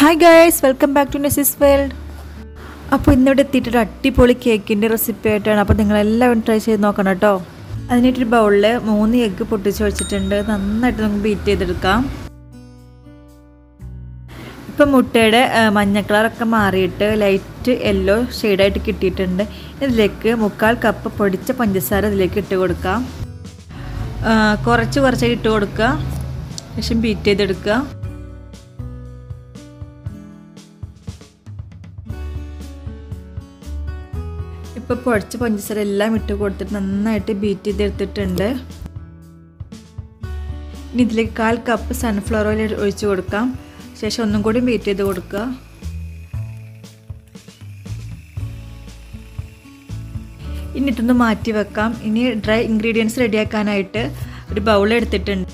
hi guys welcome back to Nesi's World അപ്പോൾ ഇന്നിവിടെ എത്തിയിട്ടൊരു അടിപൊളി കേക്കിൻ്റെ റെസിപ്പി ആയിട്ടാണ് അപ്പോൾ നിങ്ങളെല്ലാവരും ട്രൈ ചെയ്ത് നോക്കണം കേട്ടോ അതിനായിട്ടൊരു ബൗളിൽ മൂന്ന് എഗ്ഗ് പൊട്ടിച്ച് വെച്ചിട്ടുണ്ട് നന്നായിട്ട് നമുക്ക് ബീറ്റ് ചെയ്തെടുക്കാം ഇപ്പം മുട്ടയുടെ ആ, മഞ്ഞ കളറൊക്കെ മാറിയിട്ട് ലൈറ്റ് യെല്ലോ ഷെയ്ഡായിട്ട് കിട്ടിയിട്ടുണ്ട് ഇതിലേക്ക് മുക്കാൽ കപ്പ് പൊടിച്ച പഞ്ചസാര ഇതിലേക്ക് ഇട്ട് കൊടുക്കാം ആ, കുറച്ച് കുറച്ചായി ഇട്ട് കൊടുക്കുക ശേഷം ബീറ്റ് ചെയ്തെടുക്കുക ഇപ്പോൾ പൊടിച്ച പഞ്ചസാര എല്ലാം ഇട്ട് കൊടുത്തിട്ട് നന്നായിട്ട് ബീറ്റ് ചെയ്തെടുത്തിട്ടുണ്ട് ഇനി ഇതിലേക്ക് കാൽ കപ്പ് സൺഫ്ലവർ ഓയിൽ ഒഴിച്ച് കൊടുക്കാം ശേഷം ഒന്നും കൂടി ബീറ്റ് ചെയ്ത് കൊടുക്കുക ഇനി ഇതൊന്ന് മാറ്റി വെക്കാം ഇനി ഡ്രൈ ഇൻഗ്രീഡിയൻസ് റെഡിയാക്കാനായിട്ട് ഒരു ബൗൾ എടുത്തിട്ടുണ്ട്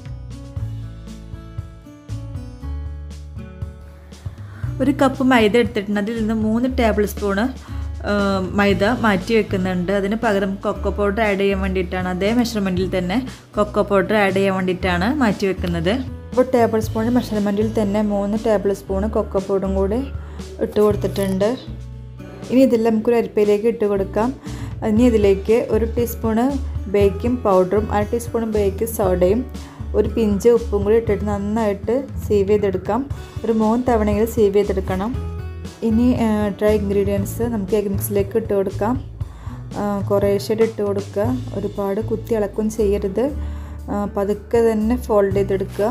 ഒരു കപ്പ് മൈദ എടുത്തിട്ടുണ്ട് അതിൽ നിന്ന് മൂന്ന് ടേബിൾ സ്പൂണ് മൈദ മാറ്റി വെക്കുന്നുണ്ട് അതിന് പകരം കൊക്കോ പൗഡർ ആഡ് ചെയ്യാൻ വേണ്ടിയിട്ടാണ് അതേ മെഷർമെൻറ്റിൽ തന്നെ കൊക്കോ പൗഡർ ആഡ് ചെയ്യാൻ വേണ്ടിയിട്ടാണ് മാറ്റി വെക്കുന്നത് അപ്പോൾ ടേബിൾ സ്പൂൺ മെഷർമെൻറ്റിൽ തന്നെ മൂന്ന് ടേബിൾ സ്പൂണ് കൊക്കോ പൗഡറും കൂടി ഇട്ട് കൊടുത്തിട്ടുണ്ട് ഇനി ഇതെല്ലാം നമുക്കൊരു അരിപ്പയിലേക്ക് ഇട്ട് കൊടുക്കാം ഇനി ഇതിലേക്ക് ഒരു ടീസ്പൂണ് ബേക്കിംഗ് പൗഡറും അര ടീസ്പൂൺ ബേക്കിംഗ് സോഡയും ഒരു പിഞ്ച് ഉപ്പും കൂടി ഇട്ടിട്ട് നന്നായിട്ട് സീവ് ചെയ്തെടുക്കാം ഒരു മൂന്ന് തവണയിൽ സീവ് ചെയ്തെടുക്കണം ഇനി ഡ്രൈ ഇൻഗ്രീഡിയൻസ് നമുക്ക് എഗ് മിക്സിലേക്ക് ഇട്ട് കൊടുക്കാം കുറേശ്ശെ ഇട്ട് കൊടുക്കുക ഒരുപാട് കുത്തി ഇളക്കും ചെയ്യരുത് പതുക്കെ തന്നെ ഫോൾഡ് ചെയ്തെടുക്കുക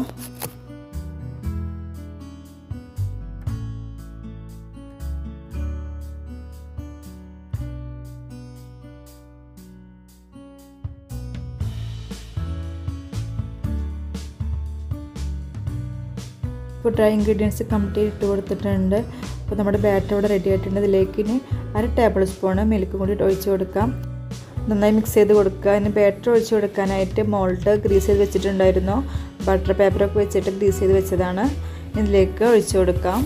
ഇപ്പോൾ ഡ്രൈ ഇൻഗ്രീഡിയൻസ് കംപ്ലീറ്റ് ഇട്ട് കൊടുത്തിട്ടുണ്ട് അപ്പോൾ നമ്മുടെ ബാറ്റർ ഇവിടെ റെഡി ആയിട്ടുണ്ട് ഇതിലേക്ക് ഇനി അര ടേബിൾ സ്പൂണ് മിൽക്ക് കൂടി ഒഴിച്ച് കൊടുക്കാം നന്നായി മിക്സ് ചെയ്ത് കൊടുക്കുക അതിന് ബാറ്റർ ഒഴിച്ച് കൊടുക്കാനായിട്ട് മോൾഡ് ഗ്രീസ് ചെയ്ത് വെച്ചിട്ടുണ്ടായിരുന്നു ബട്ടർ പേപ്പറൊക്കെ വെച്ചിട്ട് ഗ്രീസ് ചെയ്ത് വെച്ചതാണ് ഇതിലേക്ക് ഒഴിച്ച് കൊടുക്കാം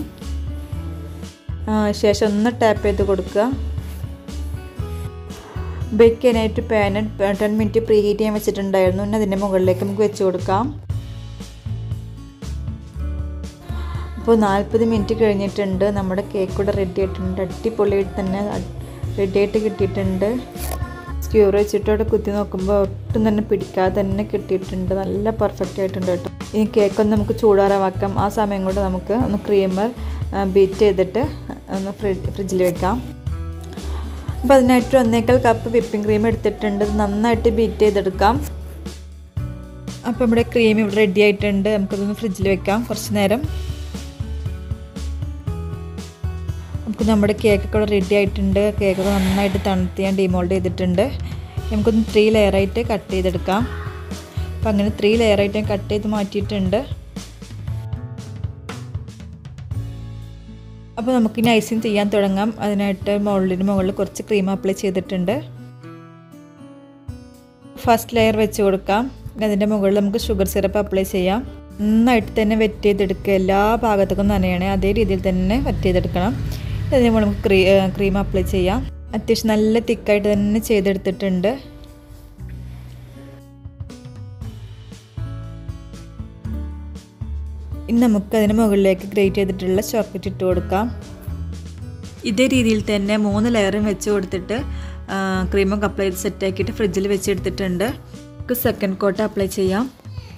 ശേഷം ഒന്ന് ടാപ്പ് ചെയ്ത് കൊടുക്കുക ബേക്ക് ചെയ്യാനായിട്ട് pan ten minute preheat ചെയ്യാൻ വെച്ചിട്ടുണ്ടായിരുന്നു പിന്നെ അതിൻ്റെ മുകളിലേക്ക് നമുക്ക് വെച്ച് കൊടുക്കാം അപ്പോൾ നാൽപ്പത് മിനിറ്റ് കഴിഞ്ഞിട്ടുണ്ട് നമ്മുടെ കേക്ക് കൂടെ റെഡി ആയിട്ടുണ്ട് അടിപൊളിയായിട്ട് തന്നെ റെഡി ആയിട്ട് കിട്ടിയിട്ടുണ്ട് സ്ക്യൂർ വെച്ചിട്ട് അവിടെ കുത്തി നോക്കുമ്പോൾ ഒട്ടും തന്നെ പിടിക്കാതെ തന്നെ കിട്ടിയിട്ടുണ്ട് നല്ല പെർഫെക്റ്റ് ആയിട്ടുണ്ട് കേട്ടോ ഇനി കേക്കൊന്ന് നമുക്ക് ചൂടാറാവാക്കാം ആ സമയം കൊണ്ട് നമുക്ക് ഒന്ന് ക്രീമർ ബീറ്റ് ചെയ്തിട്ട് ഒന്ന് ഫ്രിഡ്ജ് ഫ്രിഡ്ജിൽ വെക്കാം അപ്പോൾ അതിനായിട്ട് ഒന്നേക്കാൾ കപ്പ് വിപ്പിംഗ് ക്രീം എടുത്തിട്ടുണ്ട് നന്നായിട്ട് ബീറ്റ് ചെയ്തെടുക്കാം അപ്പോൾ നമ്മുടെ ക്രീം ഇവിടെ റെഡി ആയിട്ടുണ്ട് നമുക്കതൊന്ന് ഫ്രിഡ്ജിൽ വെക്കാം കുറച്ച് നേരം നമുക്ക് നമ്മുടെ കേക്കൊക്കെ ഇവിടെ റെഡി ആയിട്ടുണ്ട് കേക്കൊക്കെ നന്നായിട്ട് തണുത്ത് ഞാൻ ഡിമോൾഡ് ചെയ്തിട്ടുണ്ട് നമുക്കൊന്ന് ത്രീ ലെയറായിട്ട് കട്ട് ചെയ്തെടുക്കാം അപ്പം അങ്ങനെ ത്രീ ലെയറായിട്ട് ഞാൻ കട്ട് ചെയ്ത് മാറ്റിയിട്ടുണ്ട് അപ്പോൾ നമുക്കിനി ഐസിങ് ചെയ്യാൻ തുടങ്ങാം അതിനായിട്ട് മുകളിന് മുകളിൽ കുറച്ച് ക്രീം അപ്ലൈ ചെയ്തിട്ടുണ്ട് ഫസ്റ്റ് ലെയർ വെച്ച് കൊടുക്കാം അതിൻ്റെ മുകളിൽ നമുക്ക് ഷുഗർ സിറപ്പ് അപ്ലൈ ചെയ്യാം നന്നായിട്ട് തന്നെ വെറ്റ് ചെയ്തെടുക്കുക എല്ലാ ഭാഗത്തേക്കും നനയണേ അതേ രീതിയിൽ തന്നെ വെറ്റ് ചെയ്തെടുക്കണം അതിന് നമുക്ക് ക്രീ ക്രീം അപ്ലൈ ചെയ്യാം അത്യാവശ്യം നല്ല തിക്കായിട്ട് തന്നെ ചെയ്തെടുത്തിട്ടുണ്ട് ഇനി നമുക്ക് അതിന് മുകളിലേക്ക് ഗ്രേറ്റ് ചെയ്തിട്ടുള്ള ചോക്ലേറ്റ് ഇട്ട് കൊടുക്കാം ഇതേ രീതിയിൽ തന്നെ മൂന്ന് ലെയറും വെച്ച് കൊടുത്തിട്ട് ക്രീമൊക്കെ അപ്ലൈ ചെയ്ത് സെറ്റാക്കിയിട്ട് ഫ്രിഡ്ജിൽ വെച്ചെടുത്തിട്ടുണ്ട് നമുക്ക് സെക്കൻഡ് കോട്ട് അപ്ലൈ ചെയ്യാം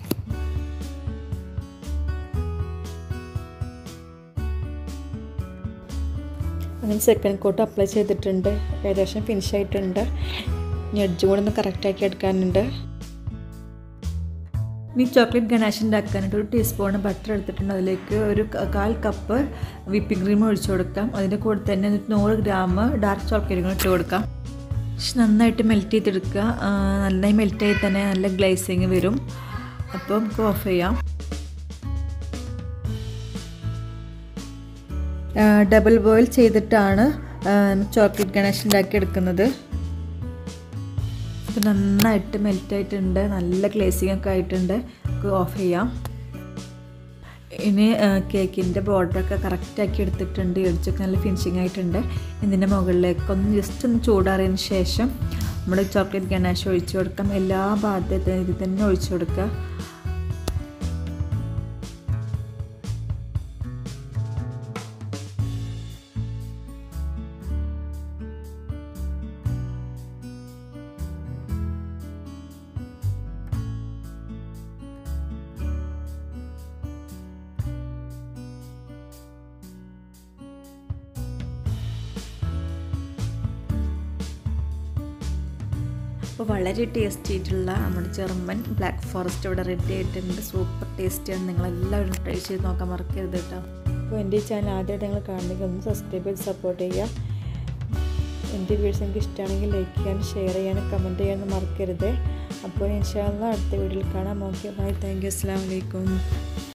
അങ്ങനെ സെക്കൻഡ് കോട്ട് അപ്ലൈ ചെയ്തിട്ടുണ്ട് ഏകദേശം ഫിനിഷ് ആയിട്ടുണ്ട് ഇനി എഡ്ജ് കൂടെ ഒന്ന് കറക്റ്റാക്കി എടുക്കാനുണ്ട് ഇനി ചോക്ലേറ്റ് ഗണാഷ് ഉണ്ടാക്കാനായിട്ട് ഒരു ടീസ്പൂൺ ബട്ടർ എടുത്തിട്ടുണ്ട് അതിലേക്ക് ഒരു കാൽ കപ്പ് വിപ്പിംഗ് ക്രീം ഒഴിച്ചു കൊടുക്കാം അതിൻ്റെ കൂടെ തന്നെ നൂറ് ഗ്രാം ഡാർക്ക് ചോക്ലേറ്റ് കൂടെ ഇട്ട് കൊടുക്കാം നന്നായിട്ട് മെൽറ്റ് ചെയ്തെടുക്കുക നന്നായി മെൽറ്റ് ആയി തന്നെ നല്ല ഗ്ലേസിങ് വരും അപ്പോൾ നമുക്ക് ഓഫ് ചെയ്യാം ഡബിൾ ബോയിൽ ചെയ്തിട്ടാണ് ചോക്ലേറ്റ് ഗണേഷ് ഉണ്ടാക്കി എടുക്കുന്നത് അപ്പോൾ നന്നായിട്ട് മെൽറ്റ് ആയിട്ടുണ്ട് നല്ല ഗ്ലേസിങ് ഒക്കെ ആയിട്ടുണ്ട് നമുക്ക് ഓഫ് ചെയ്യാം ഇനി കേക്കിൻ്റെ ബോർഡറൊക്കെ കറക്റ്റാക്കി എടുത്തിട്ടുണ്ട് എഡ്ജൊക്കെ നല്ല ഫിനിഷിങ് ആയിട്ടുണ്ട് ഇതിൻ്റെ മുകളിലേക്ക് ഒന്ന് ജസ്റ്റ് ഒന്ന് ചൂടാറിയതിന് ശേഷം നമ്മൾ ചോക്ലേറ്റ് ഗണേഷ് ഒഴിച്ചു കൊടുക്കാം എല്ലാ ഭാഗത്തും ഇത് തന്നെ ഒഴിച്ചു കൊടുക്കുക അപ്പോൾ വളരെ ടേസ്റ്റി ആയിട്ടുള്ള നമ്മുടെ ജർമ്മൻ ബ്ലാക്ക് ഫോറസ്റ്റ് ഇവിടെ റെഡി ആയിട്ടുണ്ട് സൂപ്പർ ടേസ്റ്റിയാണ് നിങ്ങളെല്ലാവരും ട്രൈ ചെയ്ത് നോക്കാൻ മറക്കരുത് കേട്ടോ അപ്പോൾ എൻ്റെ ഈ ചാനൽ ആദ്യമായിട്ട് നിങ്ങൾ കാണണമെങ്കിൽ ഒന്ന് സബ്സ്ക്രൈബ് ചെയ്ത് സപ്പോർട്ട് ചെയ്യുക എൻ്റെ വീഡിയോസ് നിങ്ങൾക്ക് ഇഷ്ടമാണെങ്കിൽ ലൈക്ക് ചെയ്യാനും ഷെയർ ചെയ്യാനും കമൻറ്റ് ചെയ്യാനും മറക്കരുത് അപ്പോൾ ഇൻഷാല്ല അടുത്ത വീഡിയോയിൽ കാണാം ഓക്കെ ബൈ താങ്ക് യു അസ്സാം വലൈക്കും